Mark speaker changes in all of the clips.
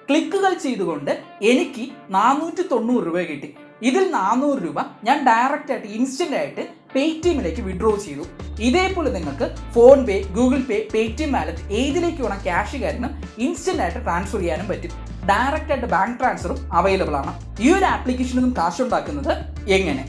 Speaker 1: ക്ലിക്കുകൾ ചെയ്തുകൊണ്ട് എനിക്ക് നാനൂറ്റി തൊണ്ണൂറ് രൂപ കിട്ടി ഇതിൽ നാനൂറ് രൂപ ഞാൻ ഡയറക്റ്റ് ആയിട്ട് ഇൻസ്റ്റന്റ് ആയിട്ട് പേടിഎമ്മിലേക്ക് വിഡ്രോ ചെയ്തു ഇതേപോലെ നിങ്ങൾക്ക് PhonePe Google Pay Paytm wallet ഏതിലേക്ക് വേണം ക്യാഷ് കാര്യങ്ങളും ഇൻസ്റ്റന്റ് ആയിട്ട് ട്രാൻസ്ഫർ ചെയ്യാനും പറ്റും ഡയറക്റ്റ് ആയിട്ട് ബാങ്ക് ട്രാൻസ്ഫറും അവൈലബിൾ ആണ് ഈ ഒരു ആപ്ലിക്കേഷനിൽ നിന്നും കാശ് ഉണ്ടാക്കുന്നത് എങ്ങനെ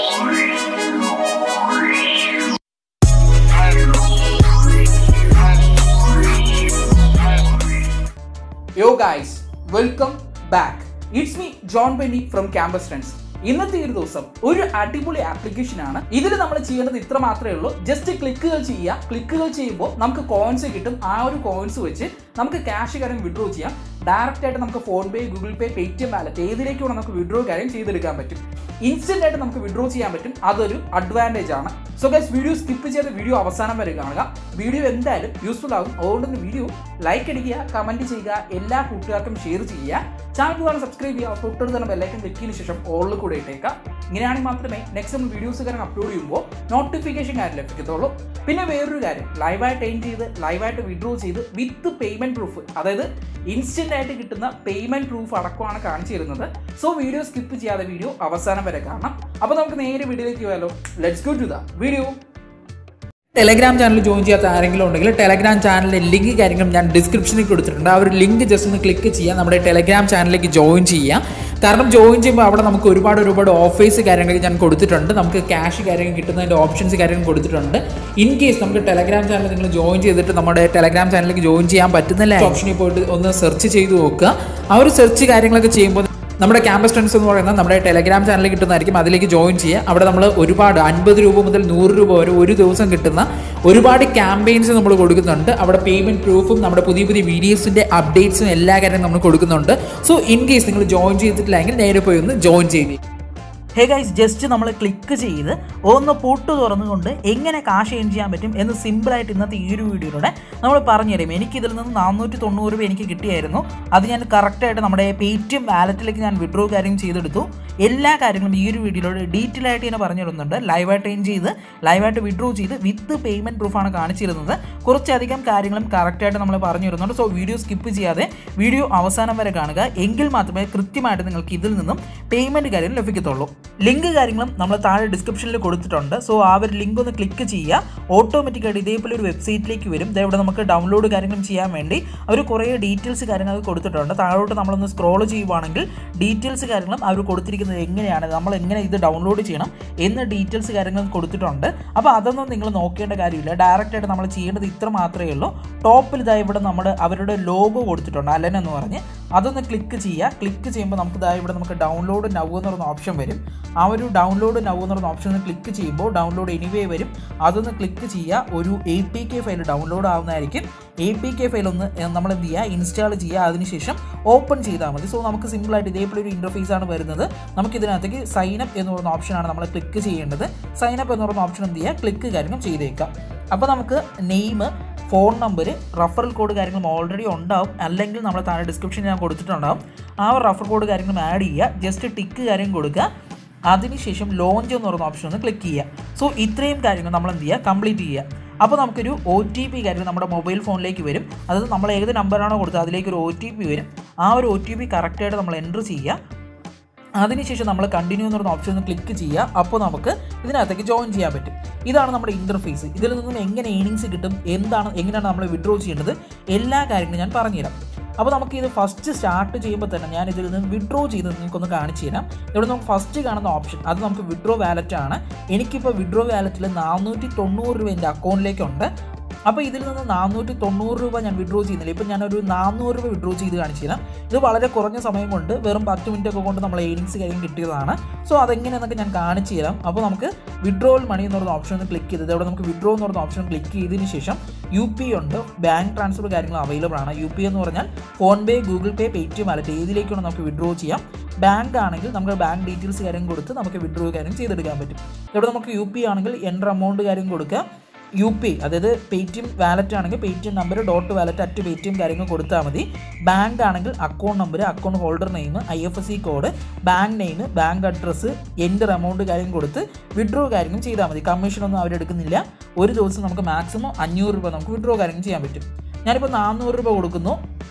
Speaker 1: yo guys welcome back it's me John Benny from campus friends ഇന്നത്തെ ഒരു ദിവസം ഒരു അടിപൊളി ആപ്ലിക്കേഷൻ ആണ് ഇതിൽ നമ്മൾ ചെയ്യേണ്ടത് ഇത്ര മാത്രമേ ഉള്ളൂ ജസ്റ്റ് ക്ലിക്കുകൾ ചെയ്യുക ക്ലിക്കുകൾ ചെയ്യുമ്പോൾ നമുക്ക് കോയിൻസ് കിട്ടും ആ ഒരു കോയിൻസ് വെച്ച് നമുക്ക് ക്യാഷ് കാര്യം വിഡ്രോ ചെയ്യാം ഡയറക്റ്റ് ആയിട്ട് നമുക്ക് PhonePe Google Pay Paytm wallet ഏതിലേക്ക് വേണം നമുക്ക് വിഡ്രോ കാര്യം ചെയ്തെടുക്കാൻ പറ്റും ഇൻസ്റ്റന്റ് ആയിട്ട് നമുക്ക് വിഡ്രോ ചെയ്യാൻ പറ്റും അതൊരു അഡ്വാൻറ്റേജ് ആണ് സോ ഗൈസ് വീഡിയോ സ്കിപ്പ് ചെയ്ത് വീഡിയോ അവസാനം വരെ കാണുക വീഡിയോ എന്തായാലും യൂസ്ഫുൾ ആകും അതുകൊണ്ട് വീഡിയോ ലൈക്ക് അടിക്കുക കമന്റ് ചെയ്യുക എല്ലാ കൂട്ടുകാർക്കും ഷെയർ ചെയ്യുക ചാനൽ കാണാൻ സബ്സ്ക്രൈബ് ചെയ്യുക തൊട്ടടുത്ത് തന്നെ ബെല്ലൈക്കൻ ക്ലിക്കിന് ശേഷം ഓളിൽ കൂടെ ഇട്ടേക്കാം ഇങ്ങനെയാണെങ്കിൽ മാത്രമേ നെക്സ്റ്റ് നമ്മൾ വീഡിയോസ് കാര്യം അപ്ലോഡ് ചെയ്യുമ്പോൾ നോട്ടിഫിക്കേഷൻ കാര്യം ലഭിക്കത്തുള്ളൂ പിന്നെ വേറൊരു കാര്യം ലൈവായിട്ട് എയിൻ ചെയ്ത് ലൈവായിട്ട് വിഡ്രോ ചെയ്ത് വിത്ത് പേയ്മെന്റ് പ്രൂഫ് അതായത് ഇൻസ്റ്റന്റ് ആയിട്ട് കിട്ടുന്ന പേയ്മെന്റ് പ്രൂഫ് അടക്കമാണ് കാണിച്ചു തരുന്നത് സോ വീഡിയോ സ്കിപ്പ് ചെയ്യാതെ വീഡിയോ അവസാനം വരെ കാണാം അപ്പോൾ നമുക്ക് നേരെ വീഡിയോയിലേക്ക് പോയാലോ let's go to the video Telegram channel join ചെയ്യാത്ത ആരെങ്കിലും ഉണ്ടെങ്കിൽ ടെലഗ്രാം ചാനലിൻ്റെ ലിങ്ക് കാര്യങ്ങളും ഞാൻ ഡിസ്ക്രിപ്ഷനിൽ കൊടുത്തിട്ടുണ്ട് ആ ഒരു ലിങ്ക് ജസ്റ്റ് ഒന്ന് ക്ലിക്ക് ചെയ്യുക നമ്മുടെ ടെലഗ്രാം ചാനലിലേക്ക് ജോയിൻ ചെയ്യുക കാരണം ജോയിൻ ചെയ്യുമ്പോൾ അവിടെ നമുക്ക് ഒരുപാട് ഒരുപാട് ഓഫേഴ്സ് കാര്യങ്ങൾ ഞാൻ കൊടുത്തിട്ടുണ്ട് നമുക്ക് ക്യാഷ് കാര്യങ്ങൾ കിട്ടുന്നതിൻ്റെ ഓപ്ഷൻസ് കാര്യങ്ങൾ കൊടുത്തിട്ടുണ്ട് ഇൻ കേസ് നമുക്ക് ടെലഗ്രാം ചാനൽ നിങ്ങൾ ജോയിൻ ചെയ്തിട്ട് നമ്മുടെ ടെലഗ്രാം ചാനലിലേക്ക് ജോയിൻ ചെയ്യാൻ പറ്റുന്നില്ല ഓപ്ഷനിൽ പോയിട്ട് ഒന്ന് സെർച്ച് ചെയ്ത് നോക്കുക ആ ഒരു സെർച്ച് കാര്യങ്ങളൊക്കെ ചെയ്യുമ്പോൾ നമ്മുടെ ക്യാമ്പസ് ഫ്രണ്ട്സ് എന്ന് പറയുന്നത് നമ്മുടെ ടെലഗ്രാം ചാനലിൽ കിട്ടുന്നതായിരിക്കും അതിലേക്ക് ജോയിൻ ചെയ്യുക അവിടെ നമ്മൾ ഒരുപാട് അൻപത് രൂപ മുതൽ നൂറ് രൂപ വരെ ഒരു ദിവസം കിട്ടുന്ന ഒരുപാട് ക്യാമ്പയിൻസ് നമ്മൾ കൊടുക്കുന്നുണ്ട് അവിടെ പേയ്മെൻറ്റ് പ്രൂഫും നമ്മുടെ പുതിയ പുതിയ വീഡിയോസിൻ്റെ അപ്ഡേറ്റ്സും എല്ലാ കാര്യവും നമ്മൾ കൊടുക്കുന്നുണ്ട് സോ ഇൻ കേസ് നിങ്ങൾ ജോയിൻ ചെയ്തിട്ടില്ലെങ്കിൽ നേരെ പോയി ഒന്ന് ജോയിൻ ചെയ്യുക ഹേ ഗൈസ് ജസ്റ്റ് നമ്മൾ ക്ലിക്ക് ചെയ്ത് ഒന്ന് പൊട്ട് തുറന്നുകൊണ്ട് എങ്ങനെ കാശ് ഏൺ ചെയ്യാൻ പറ്റും എന്ന് സിമ്പിളായിട്ട് ഇന്നത്തെ ഈ ഒരു വീഡിയോയിലൂടെ നമ്മൾ പറഞ്ഞുതരും എനിക്കിതിൽ നിന്ന് നാനൂറ്റി തൊണ്ണൂറ് രൂപ എനിക്ക് കിട്ടിയായിരുന്നു അത് ഞാൻ കറക്റ്റായിട്ട് നമ്മുടെ പേടിഎം വാലറ്റിലേക്ക് ഞാൻ വിഡ്രോ കാര്യം ചെയ്തെടുത്തു എല്ലാ കാര്യങ്ങളും ഈ ഒരു വീഡിയോയിലൂടെ ഡീറ്റെയിൽ ആയിട്ട് ഞാൻ പറഞ്ഞു തരുന്നുണ്ട് ലൈവായിട്ട് ഏൺ ചെയ്ത് ലൈവായിട്ട് വിഡ്രോ ചെയ്ത് വിത്ത് പേയ്മെൻറ്റ് പ്രൂഫാണ് കാണിച്ചിരുന്നത് കുറച്ചധികം കാര്യങ്ങളും കറക്റ്റായിട്ട് നമ്മൾ പറഞ്ഞു തരുന്നുണ്ട് സോ വീഡിയോ സ്കിപ്പ് ചെയ്യാതെ വീഡിയോ അവസാനം വരെ കാണുക എങ്കിൽ മാത്രമേ കൃത്യമായിട്ട് നിങ്ങൾക്ക് ഇതിൽ നിന്നും പേയ്മെൻറ്റ് കാര്യം ലഭിക്കത്തുള്ളൂ ലിങ്ക് കാര്യങ്ങളും നമ്മൾ താഴെ ഡിസ്ക്രിപ്ഷനിൽ കൊടുത്തിട്ടുണ്ട് സോ ആ ഒരു ലിങ്ക് ഒന്ന് ക്ലിക്ക് ചെയ്യുക ഓട്ടോമാറ്റിക്കായിട്ട് ഇതേപോലെ ഒരു വെബ്സൈറ്റിലേക്ക് വരും ദേ ഇവിടെ നമുക്ക് ഡൗൺലോഡ് കാര്യങ്ങളും ചെയ്യാൻ വേണ്ടി അവർ കുറേ ഡീറ്റെയിൽസ് കാര്യങ്ങൾ കൊടുത്തിട്ടുണ്ട് താഴോട്ട് നമ്മളൊന്ന് സ്ക്രോൾ ചെയ്യുവാണെങ്കിൽ ഡീറ്റെയിൽസ് കാര്യങ്ങളും അവർ കൊടുത്തിരിക്കുന്നത് എങ്ങനെയാണ് നമ്മൾ എങ്ങനെ ഇത് ഡൗൺലോഡ് ചെയ്യണം എന്ന ഡീറ്റെയിൽസ് കാര്യങ്ങളും കൊടുത്തിട്ടുണ്ട് അപ്പോൾ അതൊന്നും നിങ്ങൾ നോക്കേണ്ട കാര്യമില്ല ഡയറക്റ്റ് ആയിട്ട് നമ്മൾ ചെയ്യേണ്ടത് ഇത്ര മാത്രമേ ഉള്ളൂ ടോപ്പിൽ ഇതാ ഇവിടെ നമ്മുടെ അവരുടെ ലോഗോ കൊടുത്തിട്ടുണ്ട് അലൻ എന്ന് പറഞ്ഞ് അതൊന്ന് ക്ലിക്ക് ചെയ്യുക ക്ലിക്ക് ചെയ്യുമ്പോൾ നമുക്ക് ഇതാ ഇവിടെ നമുക്ക് ഡൗൺലോഡ് നവ് എന്ന് പറയുന്ന ഓപ്ഷൻ വരും ആ ഒരു ഡൗൺലോഡ് നവ് എന്ന് പറയുന്ന ഓപ്ഷൻ ഒന്ന് ക്ലിക്ക് ചെയ്യുമ്പോൾ ഡൗൺലോഡ് എനിവേ വരും അതൊന്ന് ക്ലിക്ക് ചെയ്യുക ഒരു A P K file download ആവുന്നതായിരിക്കും എ പി കെ ഫയൽ ഒന്ന് നമ്മൾ എന്ത് ചെയ്യുക ഇൻസ്റ്റാൾ ചെയ്യുക അതിനുശേഷം ഓപ്പൺ ചെയ്താൽ മതി സോ നമുക്ക് സിമ്പിളായിട്ട് ഇതേപോലെ ഒരു ഇൻ്റർഫേസ് ആണ് വരുന്നത് നമുക്ക് ഇതിനകത്തേക്ക് സൈൻ അപ്പ് എന്ന് പറയുന്ന ഓപ്ഷനാണ് നമ്മൾ ക്ലിക്ക് ചെയ്യേണ്ടത് സൈൻ അപ്പ് എന്ന് പറയുന്ന ഓപ്ഷൻ എന്ത് ചെയ്യുക ക്ലിക്ക് കാര്യങ്ങൾ ചെയ്തേക്കാം അപ്പോൾ നമുക്ക് name phone number referral code കാര്യങ്ങളും ഓൾറെഡി ഉണ്ടാവും അല്ലെങ്കിൽ നമ്മൾ താഴെ ഡിസ്ക്രിപ്ഷനിൽ ഞാൻ കൊടുത്തിട്ടുണ്ടാവും ആ ഒരു റഫർ കോഡ് കാര്യങ്ങളും ആഡ് ചെയ്യുക ജസ്റ്റ് ടിക്ക് കാര്യം കൊടുക്കുക അതിനുശേഷം ലോഞ്ച് എന്ന് പറയുന്ന ഓപ്ഷൻ ഒന്ന് ക്ലിക്ക് ചെയ്യുക സോ ഇത്രയും കാര്യങ്ങൾ നമ്മൾ എന്ത് ചെയ്യുക കംപ്ലീറ്റ് ചെയ്യുക അപ്പോൾ നമുക്കൊരു ഒ ടി പി കാര്യം നമ്മുടെ മൊബൈൽ ഫോണിലേക്ക് വരും അതായത് നമ്മൾ ഏത് നമ്പറാണോ കൊടുത്തത് അതിലേക്ക് ഒരു ഒ ടി പി വരും ആ ഒരു ഒ ടി പി കറക്റ്റായിട്ട് നമ്മൾ എൻ്റർ ചെയ്യുക അതിനുശേഷം നമ്മൾ കണ്ടിന്യൂ എന്ന് പറയുന്ന ഓപ്ഷൻ ഒന്ന് ക്ലിക്ക് ചെയ്യുക അപ്പോൾ നമുക്ക് ഇതിനകത്തേക്ക് ജോയിൻ ചെയ്യാൻ പറ്റും ഇതാണ് നമ്മുടെ ഇൻ്റർഫേസ് ഇതിൽ നിന്നും എങ്ങനെ ഏണിങ്സ് കിട്ടും എന്താണ് എങ്ങനെയാണ് നമ്മൾ വിഡ്രോ ചെയ്യേണ്ടത് എല്ലാ കാര്യങ്ങളും ഞാൻ പറഞ്ഞുതരാം അപ്പോൾ നമുക്ക് ഇത് ഫസ്റ്റ് സ്റ്റാർട്ട് ചെയ്യുമ്പോൾ തന്നെ ഞാൻ ഇതിൽ നിന്ന് വിഡ്രോ ചെയ്ത് നിങ്ങൾക്കൊന്ന് കാണിച്ചു തരാം ഇവിടെ നമുക്ക് ഫസ്റ്റ് കാണുന്ന ഓപ്ഷൻ അത് നമുക്ക് വിഡ്രോ വാലറ്റ് ആണ് എനിക്കിപ്പോൾ വിഡ്രോ വാലറ്റിൽ നാനൂറ്റി തൊണ്ണൂറ് രൂപ എൻ്റെ അക്കൗണ്ടിലേക്കുണ്ട് അപ്പോൾ ഇതിൽ നിന്ന് നാനൂറ്റി തൊണ്ണൂറ് രൂപ ഞാൻ വിഡ്രോ ചെയ്യുന്നില്ല ഇപ്പം ഞാനൊരു നാനൂറ് രൂപ വിഡ്രോ ചെയ്ത് കാണിച്ചു തരാം ഇത് വളരെ കുറഞ്ഞ സമയം കൊണ്ട് വെറും പത്ത് മിനിറ്റ് ഒക്കെ കൊണ്ട് നമ്മൾ ഏണിങ്സ് കാര്യം കിട്ടിയതാണ് സോ അതെങ്ങനെയെന്നൊക്കെ ഞാൻ കാണിച്ചു തരാം അപ്പോൾ നമുക്ക് വിഡ്രോവൽ മണി എന്ന് പറയുന്ന ഓപ്ഷൻ ഒന്ന് ക്ലിക്ക് ചെയ്തത് അവിടെ നമുക്ക് വിഡ്രോ എന്ന് പറയുന്ന ഓപ്ഷൻ ക്ലിക്ക് ചെയ്തതിന് ശേഷം യു പി ഉണ്ട് ബാങ്ക് ട്രാൻസ്ഫർ കാര്യങ്ങൾ അവൈലബിൾ ആണ് യു പി എന്ന് പറഞ്ഞാൽ PhonePe Google Pay Paytm wallet ഏതിലേക്കാണ് നമുക്ക് വിഡ്രോ ചെയ്യാം ബാങ്ക് ആണെങ്കിൽ നമുക്ക് ബാങ്ക് ഡീറ്റെയിൽസ് കാര്യം കൊടുത്ത് നമുക്ക് വിഡ്രോ കാര്യം ചെയ്തെടുക്കാൻ പറ്റും ഇവിടെ നമുക്ക് യു പി ആണെങ്കിൽ എൻ്റർ എമൗണ്ട് കാര്യം കൊടുക്കുക യു പി അതായത് പേടിഎം വാലറ്റ് ആണെങ്കിൽ Paytm number dot wallet at Paytm കാര്യങ്ങൾ കൊടുത്താൽ മതി ബാങ്ക് ആണെങ്കിൽ account number account holder name I F S C code bank name bank address enter amount കാര്യം കൊടുത്ത് വിഡ്രോ കാര്യങ്ങൾ ചെയ്താൽ മതി കമ്മീഷനൊന്നും അവരെടുക്കുന്നില്ല ഒരു ദിവസം നമുക്ക് മാക്സിമം അഞ്ഞൂറ് രൂപ നമുക്ക് വിഡ്രോ കാര്യങ്ങൾ ചെയ്യാൻ പറ്റും ഞാനിപ്പോൾ നാനൂറ് രൂപ കൊടുക്കുന്നു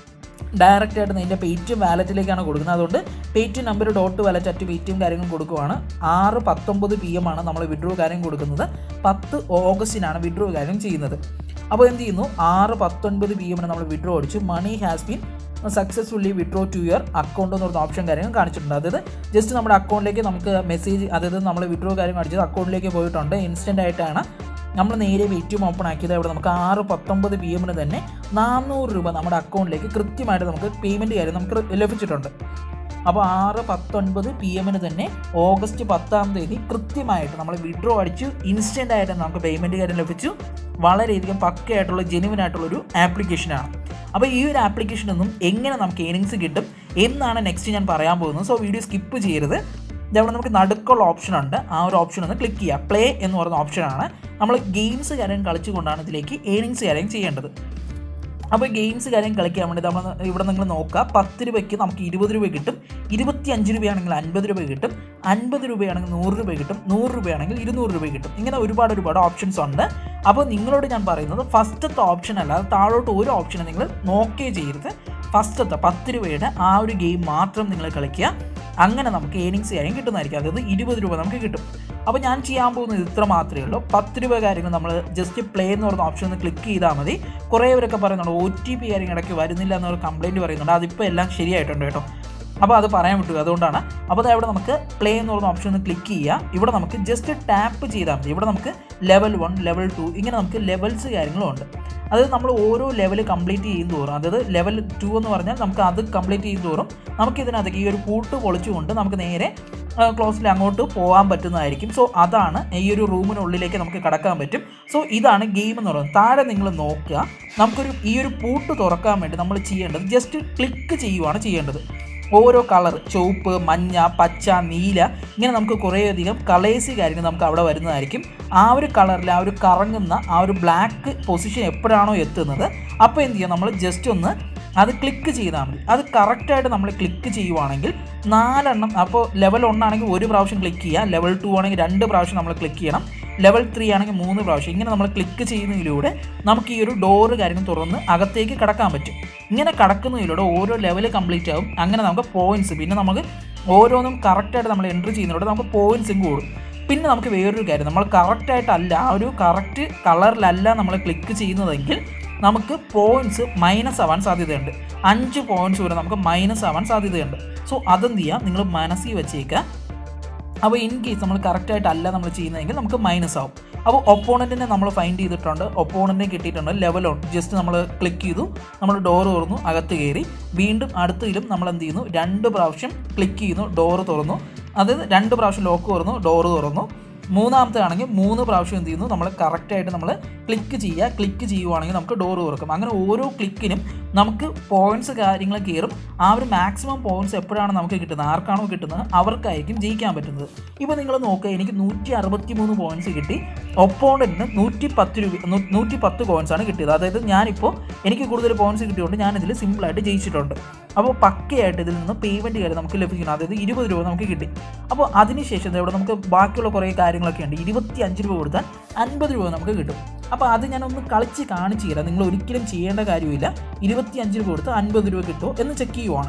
Speaker 1: ഡയറക്റ്റ് ആയിട്ട് നിൻ്റെ പേറ്റിഎം വാലറ്റിലേക്കാണ് കൊടുക്കുന്നത് അതുകൊണ്ട് Paytm number dot wallet at Paytm കാര്യങ്ങൾ കൊടുക്കുവാണ് ആറ് പത്തൊമ്പത് പി എം ആണ് നമ്മൾ വിഡ്രോ കാര്യം കൊടുക്കുന്നത് പത്ത് ഓഗസ്റ്റിനാണ് വിഡ്രോ കാര്യം ചെയ്യുന്നത് അപ്പോൾ എന്ത് ചെയ്യുന്നു ആറ് പത്തൊൻപത് പി എമ്മിന് നമ്മൾ വിഡ്രോ അടിച്ചു money has been successfully withdraw to your account എന്ന് പറഞ്ഞ ഓപ്ഷൻ കാര്യങ്ങൾ കാണിച്ചിട്ടുണ്ട് അതായത് ജസ്റ്റ് നമ്മുടെ അക്കൗണ്ടിലേക്ക് നമുക്ക് മെസ്സേജ് അതായത് നമ്മൾ വിഡ്രോ കാര്യം അടിച്ചത് അക്കൗണ്ടിലേക്ക് പോയിട്ടുണ്ട് ഇൻസ്റ്റൻ്റ് ആയിട്ടാണ് നമ്മൾ നേരെ വെയിറ്റും ഓപ്പൺ ആക്കിയത് അവിടെ നമുക്ക് ആറ് പത്തൊമ്പത് പി എമ്മിന് തന്നെ നാനൂറ് രൂപ നമ്മുടെ അക്കൗണ്ടിലേക്ക് കൃത്യമായിട്ട് നമുക്ക് പേയ്മെൻറ്റ് കാര്യം നമുക്ക് ലഭിച്ചിട്ടുണ്ട് അപ്പോൾ ആറ് പത്തൊൻപത് പി എമ്മിന് തന്നെ ഓഗസ്റ്റ് പത്താം തീയതി കൃത്യമായിട്ട് നമ്മൾ വിഡ്രോ അടിച്ചു ഇൻസ്റ്റൻ്റ് ആയിട്ട് നമുക്ക് പേയ്മെൻറ്റ് കാര്യം ലഭിച്ചു വളരെയധികം പക്കയായിട്ടുള്ള ജെനുവിൻ ആയിട്ടുള്ള ഒരു ആപ്ലിക്കേഷനാണ് അപ്പോൾ ഈ ഒരു ആപ്ലിക്കേഷനിൽ നിന്നും എങ്ങനെ നമുക്ക് ഏണിങ്സ് കിട്ടും എന്നാണ് നെക്സ്റ്റ് ഞാൻ പറയാൻ പോകുന്നത് സോ വീഡിയോ സ്കിപ്പ് ചെയ്യരുത് ഇതവിടെ നമുക്ക് നടുക്കുള്ള ഓപ്ഷൻ ഉണ്ട് ആ ഒരു ഓപ്ഷൻ ഒന്ന് ക്ലിക്ക് ചെയ്യുക പ്ലേ എന്ന് പറയുന്ന ഓപ്ഷനാണ് നമ്മൾ ഗെയിംസ് കാര്യം കളിച്ചുകൊണ്ടാണ് ഇതിലേക്ക് ഏണിങ്സ് കാര്യം ചെയ്യേണ്ടത് അപ്പോൾ ഗെയിംസ് കാര്യം കളിക്കാൻ വേണ്ടി നമ്മൾ ഇവിടെ നിങ്ങൾ നോക്കുക പത്ത് രൂപയ്ക്ക് നമുക്ക് ഇരുപത് രൂപ കിട്ടും ഇരുപത്തി അഞ്ച് രൂപയാണെങ്കിൽ അൻപത് രൂപ കിട്ടും അൻപത് രൂപയാണെങ്കിൽ നൂറ് രൂപ കിട്ടും നൂറ് രൂപയാണെങ്കിൽ ഇരുന്നൂറ് രൂപ കിട്ടും ഇങ്ങനെ ഒരുപാട് ഒരുപാട് ഓപ്ഷൻസ് ഉണ്ട് അപ്പോൾ നിങ്ങളോട് ഞാൻ പറയുന്നത് ഫസ്റ്റത്തെ ഓപ്ഷൻ അല്ലാതെ താഴോട്ട് ഒരു ഓപ്ഷൻ നിങ്ങൾ നോക്കേ ചെയ്യരുത് ഫസ്റ്റത്തെ പത്ത് രൂപയുടെ ആ ഒരു ഗെയിം മാത്രം നിങ്ങൾ കളിക്കുക അങ്ങനെ നമുക്ക് ഏണിങ്സ് കാര്യം കിട്ടുന്നതായിരിക്കും അതായത് ഇരുപത് രൂപ നമുക്ക് കിട്ടും അപ്പോൾ ഞാൻ ചെയ്യാൻ പോകുന്നത് ഇത്ര മാത്രമേ ഉള്ളൂ പത്ത് രൂപ കാര്യങ്ങൾ നമ്മൾ ജസ്റ്റ് പ്ലേ എന്ന് പറയുന്ന ഓപ്ഷൻ ഒന്ന് ക്ലിക്ക് ചെയ്താൽ മതി കുറേ പേരൊക്കെ പറയുന്നുണ്ട് ഒ ടി പി കാര്യം ഇടയ്ക്ക് വരുന്നില്ല എന്നൊരു കംപ്ലയിൻറ്റ് പറയുന്നുണ്ട് അതിപ്പോൾ എല്ലാം ശരിയായിട്ടുണ്ട് കേട്ടോ അപ്പോൾ അത് പറയാൻ വിട്ടു അതുകൊണ്ടാണ് അപ്പോൾ അത് ഇവിടെ നമുക്ക് പ്ലേ എന്ന് പറയുന്ന ഓപ്ഷൻ ഒന്ന് ക്ലിക്ക് ചെയ്യുക ഇവിടെ നമുക്ക് ജസ്റ്റ് ടാപ്പ് ചെയ്താൽ മതി ഇവിടെ നമുക്ക് ലെവൽ വൺ ലെവൽ ടു ഇങ്ങനെ നമുക്ക് ലെവൽസ് കാര്യങ്ങളും ഉണ്ട് അതായത് നമ്മൾ ഓരോ ലെവൽ കംപ്ലീറ്റ് ചെയ്യും തോറും അതായത് ലെവൽ ടു എന്ന് പറഞ്ഞാൽ നമുക്ക് അത് കംപ്ലീറ്റ് ചെയ്യും തോറും നമുക്ക് ഇതിനകത്തേക്ക് ഈ ഒരു പൂട്ട് പൊളിച്ചുകൊണ്ട് നമുക്ക് നേരെ ക്ലോസിൽ അങ്ങോട്ട് പോകാൻ പറ്റുന്നതായിരിക്കും സോ അതാണ് ഈ ഒരു റൂമിനുള്ളിലേക്ക് നമുക്ക് കടക്കാൻ പറ്റും സോ ഇതാണ് ഗെയിം എന്ന് പറയുന്നത് താഴെ നിങ്ങൾ നോക്കുക നമുക്കൊരു ഈ ഒരു പൂട്ട് തുറക്കാൻ വേണ്ടി നമ്മൾ ചെയ്യേണ്ടത് ജസ്റ്റ് ക്ലിക്ക് ചെയ്യുവാണ് ചെയ്യേണ്ടത് ഓരോ കളർ ചുവപ്പ് മഞ്ഞ പച്ച നീല ഇങ്ങനെ നമുക്ക് കുറേയധികം കളേഴ്സ് കാര്യങ്ങൾ നമുക്ക് അവിടെ വരുന്നതായിരിക്കും ആ ഒരു കളറിൽ ആ ഒരു കറങ്ങുന്ന ആ ഒരു ബ്ലാക്ക് പൊസിഷൻ എപ്പോഴാണോ എത്തുന്നത് അപ്പോൾ എന്ത് ചെയ്യുക നമ്മൾ ജസ്റ്റ് ഒന്ന് അത് ക്ലിക്ക് ചെയ്താൽ മതി അത് കറക്റ്റായിട്ട് നമ്മൾ ക്ലിക്ക് ചെയ്യുവാണെങ്കിൽ നാലെണ്ണം അപ്പോൾ ലെവൽ ഒന്നാണെങ്കിൽ ഒരു പ്രാവശ്യം ക്ലിക്ക് ചെയ്യുക ലെവൽ ടു ആണെങ്കിൽ രണ്ട് പ്രാവശ്യം നമ്മൾ ക്ലിക്ക് ചെയ്യണം ലെവൽ ത്രീ ആണെങ്കിൽ മൂന്ന് പ്രാവശ്യം ഇങ്ങനെ നമ്മൾ ക്ലിക്ക് ചെയ്യുന്നതിലൂടെ നമുക്ക് ഈ ഒരു ഡോറ് കാര്യങ്ങൾ തുറന്ന് അകത്തേക്ക് കടക്കാൻ പറ്റും ഇങ്ങനെ കടക്കുന്നതിലൂടെ ഓരോ ലെവൽ കംപ്ലീറ്റ് ആവും അങ്ങനെ നമുക്ക് പോയിന്റ്സ് പിന്നെ നമുക്ക് ഓരോന്നും കറക്റ്റായിട്ട് നമ്മൾ എൻട്രി ചെയ്യുന്നതിലൂടെ നമുക്ക് പോയിന്റ്സും കൂടും പിന്നെ നമുക്ക് വേറൊരു കാര്യം നമ്മൾ കറക്റ്റായിട്ടല്ല ആ ഒരു കറക്റ്റ് കളറിലല്ല നമ്മൾ ക്ലിക്ക് ചെയ്യുന്നതെങ്കിൽ നമുക്ക് പോയിന്റ്സ് മൈനസ് ആവാൻ സാധ്യതയുണ്ട് അഞ്ച് പോയിന്റ്സ് വരെ നമുക്ക് മൈനസ് ആവാൻ സാധ്യതയുണ്ട് സോ അതെന്ത് ചെയ്യുക നിങ്ങൾ മനസ്സിൽ വെച്ചേക്കുക അപ്പോൾ ഇൻ കേസ് നമ്മൾ കറക്റ്റായിട്ടല്ല നമ്മൾ ചെയ്യുന്നതെങ്കിൽ നമുക്ക് മൈനസ് ആവും അപ്പോൾ ഒപ്പോണൻറ്റിനെ നമ്മൾ ഫൈൻഡ് ചെയ്തിട്ടുണ്ട് ഒപ്പോണൻറ്റിനെ കിട്ടിയിട്ടുണ്ട് ലെവൽ ഓൺ ജസ്റ്റ് നമ്മൾ ക്ലിക്ക് ചെയ്തു നമ്മൾ ഡോർ തുറന്നു അകത്ത് കയറി വീണ്ടും അടുത്തതിലും നമ്മൾ എന്ത് ചെയ്യുന്നു രണ്ട് പ്രാവശ്യം ക്ലിക്ക് ചെയ്യുന്നു ഡോറ് തുറന്നു അതായത് രണ്ട് പ്രാവശ്യം ലോക്ക് തുറന്നു ഡോറ് തുറന്നു മൂന്നാമത്തെ ആണെങ്കിൽ മൂന്ന് പ്രാവശ്യം എന്ത് ചെയ്യുന്നു നമ്മൾ കറക്റ്റായിട്ട് നമ്മൾ ക്ലിക്ക് ചെയ്യുക ക്ലിക്ക് ചെയ്യുവാണെങ്കിൽ നമുക്ക് ഡോർ തുറക്കും അങ്ങനെ ഓരോ ക്ലിക്കിനും നമുക്ക് പോയിന്റ്സ് കാര്യങ്ങൾ കയറും ആ ഒരു മാക്സിമം പോയിന്റ്സ് എപ്പോഴാണ് നമുക്ക് കിട്ടുന്നത് ആർക്കാണോ കിട്ടുന്നത് അവർക്കായിരിക്കും ജയിക്കാൻ പറ്റുന്നത് ഇപ്പോൾ നിങ്ങൾ നോക്കുക എനിക്ക് നൂറ്റി അറുപത്തി മൂന്ന് പോയിന്റ്സ് കിട്ടി ഒപ്പോണൻറ്റിന് നൂറ്റി പത്ത് രൂപ നൂ- നൂറ്റി പത്ത് പോയിന്റ്സ് ആണ് കിട്ടിയത് അതായത് ഞാനിപ്പോൾ എനിക്ക് കൂടുതൽ പോയിന്റ്സ് കിട്ടിയതുകൊണ്ട് ഞാനിതിൽ സിമ്പിളായിട്ട് ജയിച്ചിട്ടുണ്ട് അപ്പോൾ പക്കയായിട്ട് ഇതിൽ നിന്ന് പേയ്മെൻറ്റ് കാര്യം നമുക്ക് ലഭിക്കണം അതായത് ഇരുപത് രൂപ നമുക്ക് കിട്ടി അപ്പോൾ അതിനുശേഷം ദേ ഇവിടെ നമുക്ക് ബാക്കിയുള്ള കുറേ കാര്യങ്ങളൊക്കെ ഉണ്ട് ഇരുപത്തി അഞ്ച് രൂപ കൊടുത്താൽ അൻപത് രൂപ നമുക്ക് കിട്ടും അപ്പോൾ അത് ഞാനൊന്ന് കളിച്ച് കാണിച്ചു തരാം നിങ്ങൾ ഒരിക്കലും ചെയ്യേണ്ട കാര്യമില്ല ഇരുപത്തി അഞ്ച് രൂപ കൊടുത്ത് അൻപത് രൂപ കിട്ടുമോ എന്ന് ചെക്ക് ചെയ്യുവാണ്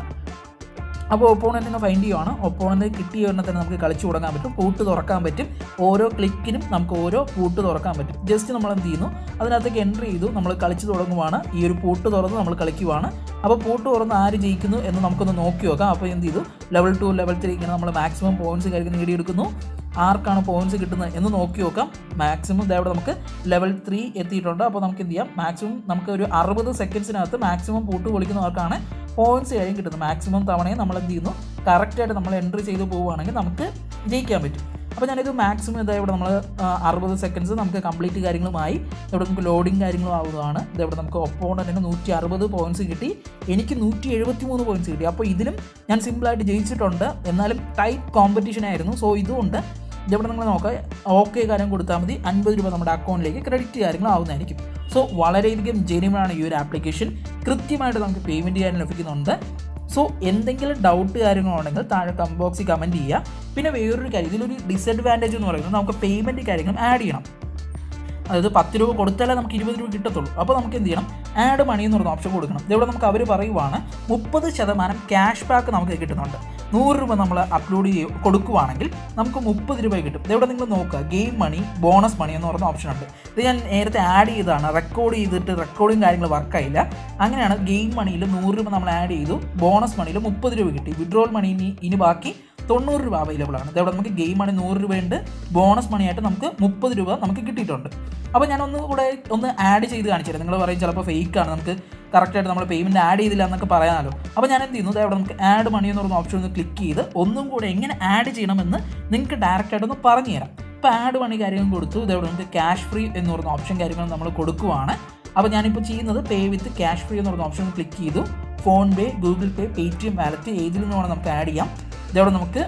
Speaker 1: അപ്പോൾ ഒപ്പോണൻറ്റിനെ ഫൈൻഡ് ചെയ്യുവാണ് ഒപ്പോണൻറ്റ് കിട്ടിയ ഒരെണ്ണം തന്നെ നമുക്ക് കളിച്ചു തുടങ്ങാൻ പറ്റും പൂട്ട് തുറക്കാൻ പറ്റും ഓരോ ക്ലിക്കിനും നമുക്ക് ഓരോ പൂട്ട് തുറക്കാൻ പറ്റും ജസ്റ്റ് നമ്മൾ എന്ത് ചെയ്യുന്നു അതിനകത്തേക്ക് എൻട്രി ചെയ്തു നമ്മൾ കളിച്ചു തുടങ്ങുവാണ് ഈ ഒരു പൂട്ട് തുറന്ന് നമ്മൾ കളിക്കുവാണ് അപ്പോൾ പൂട്ട് തുറന്ന് ആര് ജയിക്കുന്നു എന്ന് നമുക്കൊന്ന് നോക്കി നോക്കാം അപ്പോൾ എന്ത് ചെയ്തു ലെവൽ ടു ലെവൽ ത്രീ ഇങ്ങനെ നമ്മൾ മാക്സിമം പോയിന്റ്സ് കാര്യങ്ങൾ നേടിയെടുക്കുന്നു ആർക്കാണ് പോയിന്റ്സ് കിട്ടുന്നത് എന്ന് നോക്കി നോക്കാം മാക്സിമം ഇതവിടെ നമുക്ക് ലെവൽ ത്രീ എത്തിയിട്ടുണ്ട് അപ്പോൾ നമുക്ക് എന്ത് ചെയ്യാം മാക്സിമം നമുക്ക് ഒരു അറുപത് സെക്കൻഡ്സിനകത്ത് മാക്സിമം പൂട്ട് പൊളിക്കുന്നവർക്കാണ് പോയിന്റ്സ് കാര്യം കിട്ടുന്നത് മാക്സിമം തവണയും നമ്മൾ എന്ത് ചെയ്യുന്നു കറക്റ്റായിട്ട് നമ്മൾ എൻട്രി ചെയ്ത് പോവുകയാണെങ്കിൽ നമുക്ക് ജയിക്കാൻ പറ്റും അപ്പോൾ ഞാനിത് മാക്സിമം ഇതാ ഇവിടെ നമ്മൾ അറുപത് സെക്കൻഡ്സ് നമുക്ക് കംപ്ലീറ്റ് കാര്യങ്ങളുമായി ഇവിടെ നമുക്ക് ലോഡിങ് കാര്യങ്ങളും ആവുന്നതാണ് ഇതവിടെ നമുക്ക് ഒപ്പോണൻറ്റിന് നൂറ്റി അറുപത് പോയിന്റ്സ് കിട്ടി എനിക്ക് നൂറ്റി എഴുപത്തി മൂന്ന് പോയിന്റ്സ് കിട്ടി അപ്പോൾ ഇതിലും ഞാൻ സിമ്പിളായിട്ട് ജയിച്ചിട്ടുണ്ട് എന്നാലും ടൈറ്റ് കോമ്പറ്റീഷൻ ആയിരുന്നു സോ ഇതുകൊണ്ട് ഇതവിടെ നിങ്ങൾ നോക്കുക ഓക്കെ കാര്യം കൊടുത്താൽ മതി അൻപത് രൂപ നമ്മുടെ അക്കൗണ്ടിലേക്ക് ക്രെഡിറ്റ് കാര്യങ്ങൾ ആവുന്നതായിരിക്കും സോ വളരെയധികം ജെനുവനാണ് ഈ ഒരു ആപ്ലിക്കേഷൻ കൃത്യമായിട്ട് നമുക്ക് പേയ്മെൻറ്റ് ചെയ്യാൻ ലഭിക്കുന്നുണ്ട് സോ എന്തെങ്കിലും ഡൗട്ട് കാര്യങ്ങളുണ്ടെങ്കിൽ താഴെ കമന്റ് ബോക്സിൽ കമൻറ്റ് ചെയ്യുക പിന്നെ വേറൊരു കാര്യം ഇതിലൊരു ഡിസഡ്വാൻറ്റേജ് എന്ന് പറയുന്നത് നമുക്ക് പേയ്മെൻറ്റ് കാര്യങ്ങളും ആഡ് ചെയ്യണം അതായത് പത്ത് രൂപ കൊടുത്താലേ നമുക്ക് ഇരുപത് രൂപ കിട്ടത്തുള്ളൂ അപ്പോൾ നമുക്ക് എന്ത് ചെയ്യണം ആഡ് മണി എന്ന് പറയുന്ന ഓപ്ഷൻ കൊടുക്കണം ഇതിവിടെ നമുക്ക് അവർ പറയുവാണ് മുപ്പത് ശതമാനം ക്യാഷ് ബാക്ക് നമുക്ക് കിട്ടുന്നുണ്ട് നൂറ് രൂപ നമ്മൾ അപ്ലോഡ് ചെയ്ത് കൊടുക്കുവാണെങ്കിൽ നമുക്ക് മുപ്പത് രൂപ കിട്ടും ഇതെവിടെ നിങ്ങൾ നോക്കുക ഗെയിം മണി ബോണസ് മണി എന്ന് പറയുന്ന ഓപ്ഷൻ ഉണ്ട് ഇത് ഞാൻ നേരത്തെ ആഡ് ചെയ്തതാണ് റെക്കോർഡ് ചെയ്തിട്ട് റെക്കോർഡിങ് കാര്യങ്ങൾ വർക്കായില്ല അങ്ങനെയാണ് ഗെയിം മണിയിൽ നൂറ് രൂപ നമ്മൾ ആഡ് ചെയ്തു ബോണസ് മണിയിൽ മുപ്പത് രൂപ കിട്ടി വിഡ്രോൾ മണി ഇനി ഇനി ബാക്കി തൊണ്ണൂറ് രൂപ അവൈലബിൾ ആണ് ഇതവിടെ നമുക്ക് ഗെയിം മണി നൂറ് രൂപയുണ്ട് ബോണസ് മണിയായിട്ട് നമുക്ക് മുപ്പത് രൂപ നമുക്ക് കിട്ടിയിട്ടുണ്ട് അപ്പോൾ ഞാൻ ഒന്ന് കൂടെ ഒന്ന് ആഡ് ചെയ്ത് കാണിച്ചു തരാം നിങ്ങൾ പറയും ചിലപ്പോൾ ഫേക്ക് ആണ് നമുക്ക് കറക്റ്റായിട്ട് നമ്മൾ പേയ്മെൻറ്റ് ആഡ് ചെയ്തില്ല എന്നൊക്കെ പറയാമല്ലോ അപ്പോൾ ഞാൻ എന്ത് ചെയ്യുന്നു ദേ അവിടെ നമുക്ക് ആഡ് മണി എന്ന് പറയുന്ന ഓപ്ഷൻ ഒന്ന് ക്ലിക്ക് ചെയ്ത് ഒന്നും കൂടെ എങ്ങനെ ആഡ് ചെയ്യണമെന്ന് നിങ്ങൾക്ക് ഡയറക്റ്റായിട്ട് ഒന്ന് പറഞ്ഞു തരാം ഇപ്പോൾ ആഡ് മണി കാര്യങ്ങൾ കൊടുത്തു ഇതവിടെ നമുക്ക് ക്യാഷ് ഫ്രീ എന്ന് പറയുന്ന ഓപ്ഷൻ കാര്യങ്ങൾ നമ്മൾ കൊടുക്കുവാണ് അപ്പോൾ ഞാനിപ്പോൾ ചെയ്യുന്നത് പേ വിത്ത് ക്യാഷ് ഫ്രീ എന്ന് പറയുന്ന ഓപ്ഷൻ ക്ലിക്ക് ചെയ്തു PhonePe Google Pay Paytm wallet ഏതിൽ നിന്ന് വേണം നമുക്ക് ആഡ് ചെയ്യാം ഇതവിടെ നമുക്ക്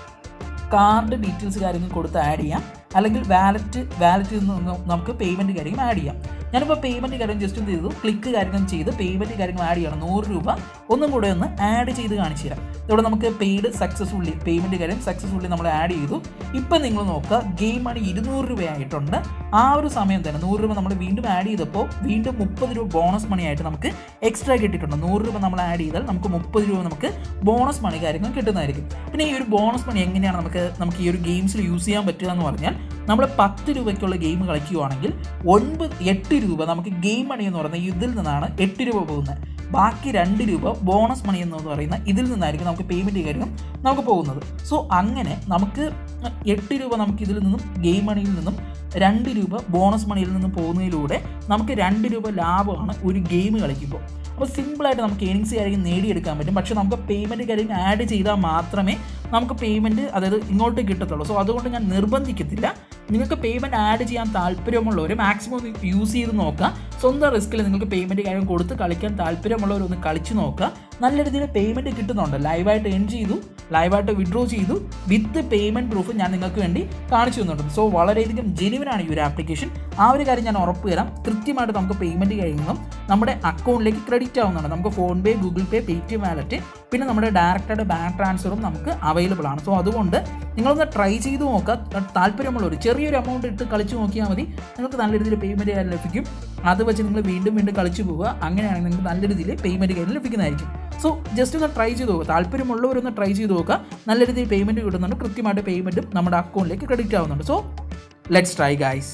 Speaker 1: കാർഡ് ഡീറ്റെയിൽസ് കാര്യങ്ങൾ കൊടുത്ത് ആഡ് ചെയ്യാം അല്ലെങ്കിൽ വാലറ്റ് വാലറ്റിൽ നിന്ന് നമുക്ക് പേയ്മെൻറ്റ് കാര്യങ്ങൾ ആഡ് ചെയ്യാം ഞാനിപ്പോൾ പേയ്മെൻറ്റ് കാര്യം ജസ്റ്റ് എന്ത് ചെയ്തു ക്ലിക്ക് കാര്യങ്ങൾ ചെയ്ത് പേയ്മെൻറ്റ് കാര്യങ്ങൾ ആഡ് ചെയ്യണം നൂറ് രൂപ ഒന്നും കൂടെ ഒന്ന് ആഡ് ചെയ്ത് കാണിച്ചു തരാം ഇവിടെ നമുക്ക് പെയ്ഡ് സക്സസ്ഫുള്ളി പേയ്മെൻറ്റ് കാര്യം സക്സസ്ഫുള്ളി നമ്മൾ ആഡ് ചെയ്തു ഇപ്പം നിങ്ങൾ നോക്കുക ഗെയിം മണി ഇരുന്നൂറ് രൂപയായിട്ടുണ്ട് ആ ഒരു സമയം തന്നെ നൂറ് രൂപ നമ്മൾ വീണ്ടും ആഡ് ചെയ്തപ്പോൾ വീണ്ടും മുപ്പത് രൂപ ബോണസ് മണി ആയിട്ട് നമുക്ക് എക്സ്ട്രാ കിട്ടിയിട്ടുണ്ട് നൂറ് രൂപ നമ്മൾ ആഡ് ചെയ്താൽ നമുക്ക് മുപ്പത് രൂപ നമുക്ക് ബോണസ് മണി കാര്യങ്ങൾ കിട്ടുന്നതായിരിക്കും പിന്നെ ഈ ഒരു ബോണസ് മണി എങ്ങനെയാണ് നമുക്ക് നമുക്ക് ഈ ഒരു ഗെയിംസിൽ യൂസ് ചെയ്യാൻ പറ്റുക എന്ന് പറഞ്ഞാൽ നമ്മൾ പത്ത് രൂപയ്ക്കുള്ള ഗെയിം കളിക്കുകയാണെങ്കിൽ ഒൻപത് എട്ട് രൂപ നമുക്ക് ഗെയിം മണി എന്ന് പറയുന്ന ഇതിൽ നിന്നാണ് എട്ട് രൂപ പോകുന്നത് ബാക്കി രണ്ട് രൂപ ബോണസ് മണി എന്ന് പറയുന്ന ഇതിൽ നിന്നായിരിക്കും നമുക്ക് പേയ്മെൻറ്റ് കാര്യം നമുക്ക് പോകുന്നത് സോ അങ്ങനെ നമുക്ക് എട്ട് രൂപ നമുക്ക് ഇതിൽ നിന്നും ഗെയിം മണിയിൽ നിന്നും രണ്ട് രൂപ ബോണസ് മണിയിൽ നിന്നും പോകുന്നതിലൂടെ നമുക്ക് രണ്ട് രൂപ ലാഭമാണ് ഒരു ഗെയിം കളിക്കുമ്പോൾ അപ്പോൾ സിമ്പിളായിട്ട് നമുക്ക് ഏണിങ്സ് കാര്യം നേടിയെടുക്കാൻ പറ്റും പക്ഷേ നമുക്ക് പേയ്മെൻറ്റ് കാര്യം ആഡ് ചെയ്താൽ മാത്രമേ നമുക്ക് പേയ്മെൻറ്റ് അതായത് ഇങ്ങോട്ട് കിട്ടത്തുള്ളൂ സോ അതുകൊണ്ട് ഞാൻ നിർബന്ധിക്കത്തില്ല നിങ്ങൾക്ക് പേയ്മെൻറ്റ് ആഡ് ചെയ്യാൻ താല്പര്യമുള്ളവർ മാക്സിമം യൂസ് ചെയ്ത് നോക്കുക സ്വന്തം റിസ്കിൽ നിങ്ങൾക്ക് പേയ്മെൻറ്റ് കാര്യം കൊടുത്ത് കളിക്കാൻ താല്പര്യമുള്ളവർ ഒന്ന് കളിച്ച് നോക്കുക നല്ല രീതിയിൽ പേയ്മെൻറ്റ് കിട്ടുന്നുണ്ട് ലൈവായിട്ട് എൻ ചെയ്തു ലൈവായിട്ട് വിഡ്രോ ചെയ്തു വിത്ത് പേയ്മെൻറ്റ് പ്രൂഫ് ഞാൻ നിങ്ങൾക്ക് വേണ്ടി കാണിച്ചു തന്നിട്ടുണ്ട് സോ വളരെയധികം ജെനുവിനാണ് ഈ ഒരു ആപ്ലിക്കേഷൻ ആ ഒരു കാര്യം ഞാൻ ഉറപ്പ് തരാം കൃത്യമായിട്ട് നമുക്ക് പേയ്മെൻറ്റ് കാര്യങ്ങളും നമ്മുടെ അക്കൗണ്ടിലേക്ക് ക്രെഡിറ്റ് ആവുന്നതാണ് നമുക്ക് PhonePe Google Pay Paytm wallet പിന്നെ നമ്മുടെ ഡയറക്റ്റായിട്ട് ബാങ്ക് ട്രാൻസ്ഫറും നമുക്ക് അവൈലബിൾ ആണ് സോ അതുകൊണ്ട് നിങ്ങളൊന്ന് ട്രൈ ചെയ്ത് നോക്കുക താല്പര്യമുള്ളവർ ചെറിയൊരു എമൗണ്ട് ഇട്ട് കളിച്ച് നോക്കിയാൽ മതി നിങ്ങൾക്ക് നല്ല രീതിയിൽ പേയ്മെൻറ്റ് കാര്യം ലഭിക്കും അത് വെച്ച് നിങ്ങൾ വീണ്ടും വീണ്ടും കളിച്ചു പോവുക അങ്ങനെയാണെങ്കിൽ നിങ്ങൾക്ക് നല്ല രീതിയിൽ പേയ്മെൻറ്റ് കാര്യം ലഭിക്കുന്നതായിരിക്കും സോ ജസ്റ്റ് ഒന്ന് ട്രൈ ചെയ്ത് നോക്കുക താല്പര്യമുള്ളവരൊന്ന് ട്രൈ ചെയ്ത് നോക്കുക നല്ല രീതിയിൽ പേയ്മെൻറ്റ് കിട്ടുന്നുണ്ട് കൃത്യമായിട്ട് പേയ്മെൻറ്റും നമ്മുടെ അക്കൗണ്ടിലേക്ക് ക്രെഡിറ്റ് ആവുന്നുണ്ട് so let's try guys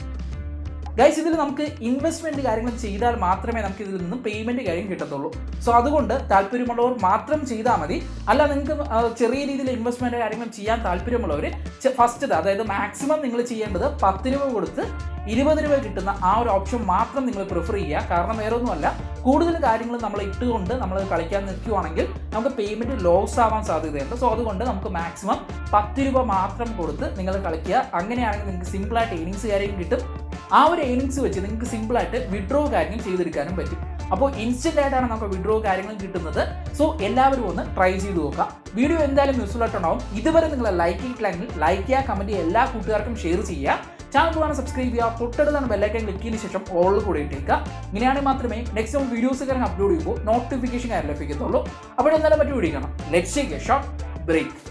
Speaker 1: guys ഇതിൽ നമുക്ക് ഇൻവെസ്റ്റ്മെന്റ് കാര്യങ്ങൾ ചെയ്താൽ മാത്രമേ നമുക്ക് ഇതിൽ നിന്നും പേയ്മെന്റ് കാര്യം കിട്ടത്തുള്ളൂ സോ അതുകൊണ്ട് താല്പര്യമുള്ളവർ മാത്രം ചെയ്താൽ മതി അല്ല നിങ്ങൾക്ക് ആ, ചെറിയ രീതിയിൽ ഇൻവെസ്റ്റ്മെന്റ് കാര്യങ്ങൾ ചെയ്യാൻ താല്പര്യമുള്ളവർ ഫസ്റ്റ് അതായത് മാക്സിമം നിങ്ങൾ ചെയ്യേണ്ടത് പത്ത് രൂപ കൊടുത്ത് ഇരുപത് രൂപ കിട്ടുന്ന ആ ഒരു ഓപ്ഷൻ മാത്രം നിങ്ങൾ പ്രിഫർ ചെയ്യുക കാരണം വേറെ ഒന്നുമല്ല കൂടുതൽ കാര്യങ്ങൾ നമ്മൾ ഇട്ടുകൊണ്ട് നമ്മൾ കളിക്കാൻ നിൽക്കുവാണെങ്കിൽ നമുക്ക് പേയ്മെന്റ് ലോസ് ആവാൻ സാധ്യതയുണ്ട് സോ അതുകൊണ്ട് നമുക്ക് മാക്സിമം പത്ത് രൂപ മാത്രം കൊടുത്ത് നിങ്ങൾ കളിക്കുക അങ്ങനെയാണെങ്കിൽ നിങ്ങൾക്ക് സിമ്പിളായിട്ട് ഏണിങ്സ് കാര്യം കിട്ടും ആ ഒരു ഏണിങ്സ് വെച്ച് നിങ്ങൾക്ക് സിമ്പിളായിട്ട് വിഡ്രോ കാര്യങ്ങൾ ചെയ്തെടുക്കാനും പറ്റും അപ്പോൾ ഇൻസ്റ്റന്റ് ആയിട്ടാണ് നമുക്ക് വിഡ്രോ കാര്യങ്ങൾ കിട്ടുന്നത് സോ എല്ലാവരും ഒന്ന് ട്രൈ ചെയ്ത് നോക്കാം വീഡിയോ എന്തായാലും യൂസ്ഫുൾ ആയിട്ടുണ്ടാവും ഇതുവരെ നിങ്ങൾ ലൈക്ക് ചെയ്തിട്ടില്ലെങ്കിൽ ലൈക്ക് ചെയ്യുക കമന്റ് ചെയ്യുക എല്ലാ കൂട്ടുകാർക്കും ഷെയർ ചെയ്യുക ചാനൽ കൂടാണ് സബ്സ്ക്രൈബ് ചെയ്യുക തൊട്ടടുത്താണ് ബെല്ലൈക്കൻ ക്ലിക്ക് ചെയ്തതിന് ശേഷം ഓൾ കൂടെ ഇട്ടേക്കുക ഇങ്ങനെയാണെങ്കിൽ മാത്രമേ നെക്സ്റ്റ് നമ്മൾ വീഡിയോസ് കാര്യം അപ്ലോഡ് ചെയ്യുമ്പോൾ നോട്ടിഫിക്കേഷൻ കാര്യം ലഭിക്കത്തുള്ളൂ അപ്പോൾ എന്തായാലും മറ്റു വീഡിയോ കാണാം ലെറ്റ്സ് ഷോർട്ട് ബ്രേക്ക്